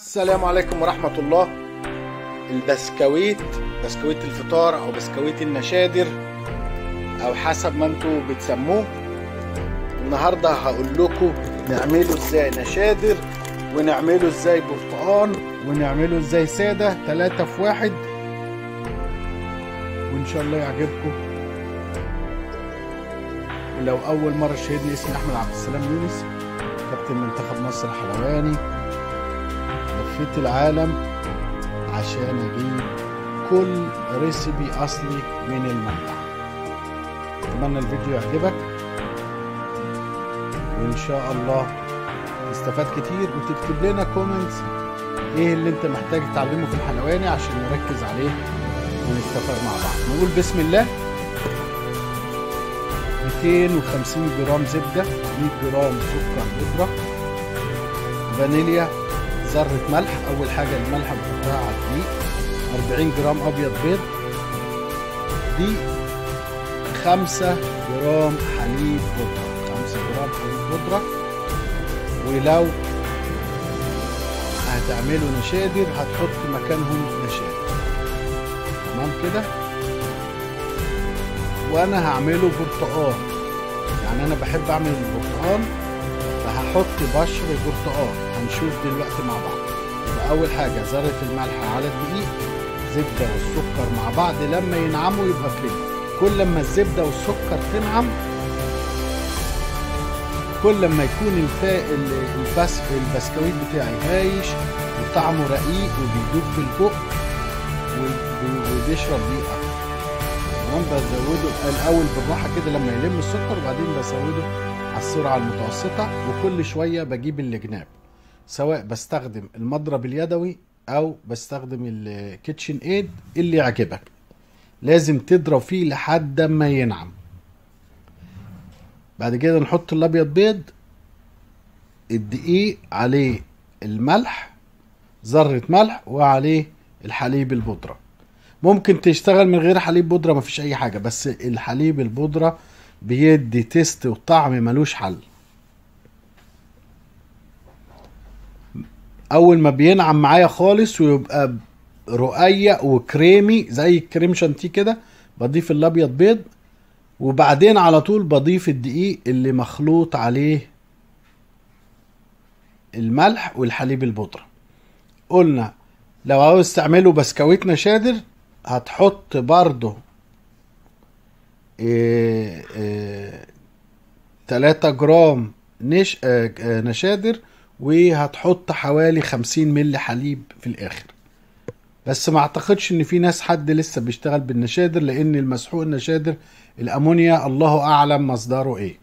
السلام عليكم ورحمة الله البسكويت بسكويت الفطار أو بسكويت النشادر أو حسب ما انتوا بتسموه النهاردة هقول لكم نعمله ازاي نشادر ونعمله ازاي برتقان ونعمله ازاي سادة تلاتة في واحد وإن شاء الله يعجبكم ولو أول مرة تشاهدني اسمي أحمد عبد السلام يونس كابتن منتخب مصر الحلواني لفيت العالم عشان اجيب كل ريسيبي اصلي من المطبخ اتمنى الفيديو يعجبك وان شاء الله تستفاد كتير وتكتب لنا كومنتس ايه اللي انت محتاج تتعلمه في الحلواني عشان نركز عليه ونستفاد مع بعض نقول بسم الله 250 جرام زبدة 100 جرام سكر بودرة فانيليا ذرة ملح أول حاجة الملح بحطها على الدقيق 40 جرام أبيض بيض دي 5 جرام حليب بودرة 5 جرام حليب بودرة ولو هتعملوا نشادر هتحط مكانهم نشادر تمام كده وانا هعمله برتقال يعني انا بحب اعمل البرتقال فهحط بشر برتقال هنشوف دلوقتي مع بعض يبقى اول حاجه ذره الملح على الدقيق زبده والسكر مع بعض لما ينعموا يبقى كريم كل ما الزبده والسكر تنعم كل ما يكون الفا البس البسكويت بتاعي هايش وطعمه رقيق وبيدوب في البق وبيشرب بيه اكتر تمام بزوده الاول بالراحه كده لما يلم السكر وبعدين بزوده على السرعه المتوسطه وكل شويه بجيب الجناب سواء بستخدم المضرب اليدوي او بستخدم الكيتشن ايد اللي يعجبك لازم تضرب فيه لحد ما ينعم بعد كده نحط الابيض بيض الدقيق عليه الملح ذره ملح وعليه الحليب البودره ممكن تشتغل من غير حليب بودرة مفيش اي حاجة بس الحليب البودرة بيدي تيست وطعم ملوش حل اول ما بينعم معايا خالص ويبقى رقيق وكريمي زي الكريم شانتيه كده بضيف الابيض بيض وبعدين على طول بضيف الدقيق اللي مخلوط عليه الملح والحليب البودرة قلنا لو عاوز تعمله بسكويت نشادر هتحط برضو إيه إيه 3 جرام نش آه نشادر وهتحط حوالي 50 ملي حليب في الاخر بس ما اعتقدش ان في ناس حد لسه بيشتغل بالنشادر لان المسحوق النشادر الامونيا الله اعلم مصدره ايه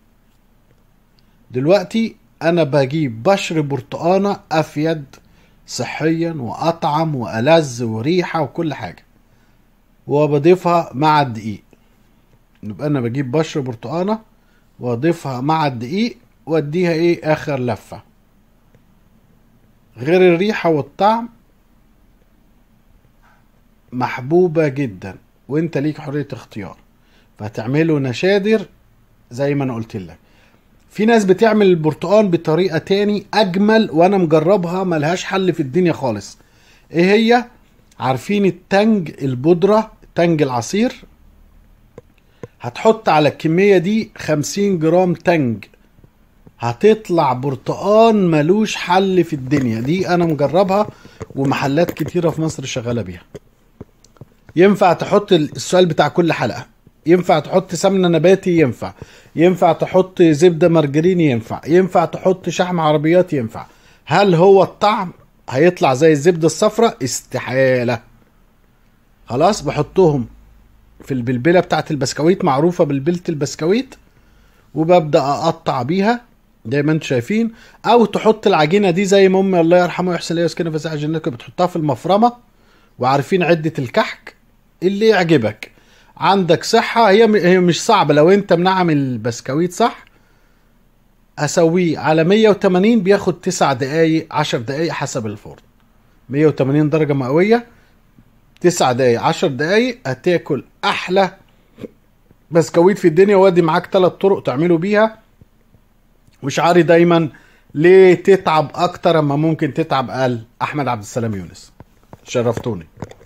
دلوقتي انا بجيب بشر برتقانه افيد صحيا واطعم والذ وريحه وكل حاجه وبضيفها مع الدقيق يبقى انا بجيب بشر برتقانه واضيفها مع الدقيق واديها ايه اخر لفه غير الريحه والطعم محبوبه جدا وانت ليك حريه اختيار فهتعمله نشادر زي ما انا قلت لك في ناس بتعمل البرتقال بطريقه تاني اجمل وانا مجربها ملهاش حل في الدنيا خالص ايه هي عارفين التنج البودره تنج العصير هتحط على الكميه دي 50 جرام تنج هتطلع برتقان ملوش حل في الدنيا دي انا مجربها ومحلات كتيره في مصر شغاله بيها ينفع تحط السؤال بتاع كل حلقه ينفع تحط سمنه نباتي ينفع ينفع تحط زبده مرجرين ينفع ينفع تحط شحم عربيات ينفع هل هو الطعم هيطلع زي الزبده الصفراء استحاله خلاص بحطهم في البلبله بتاعت البسكويت معروفه بلبله البسكويت وببدا اقطع بيها زي ما انتم شايفين او تحط العجينه دي زي ما امي الله يرحمه ويحسن ليها ويسكنها في ساعه جنتك بتحطها في المفرمه وعارفين عده الكحك اللي يعجبك عندك صحة هي هي مش صعبة لو انت منعم البسكويت صح اسويه على 180 بياخد 9 دقايق 10 دقايق حسب الفرن 180 درجة مئوية 9 دقايق 10 دقايق هتاكل احلى بسكويت في الدنيا وادي معاك ثلاث طرق تعملوا بيها وشعاري دايما ليه تتعب اكتر اما ممكن تتعب اقل احمد عبد السلام يونس شرفتوني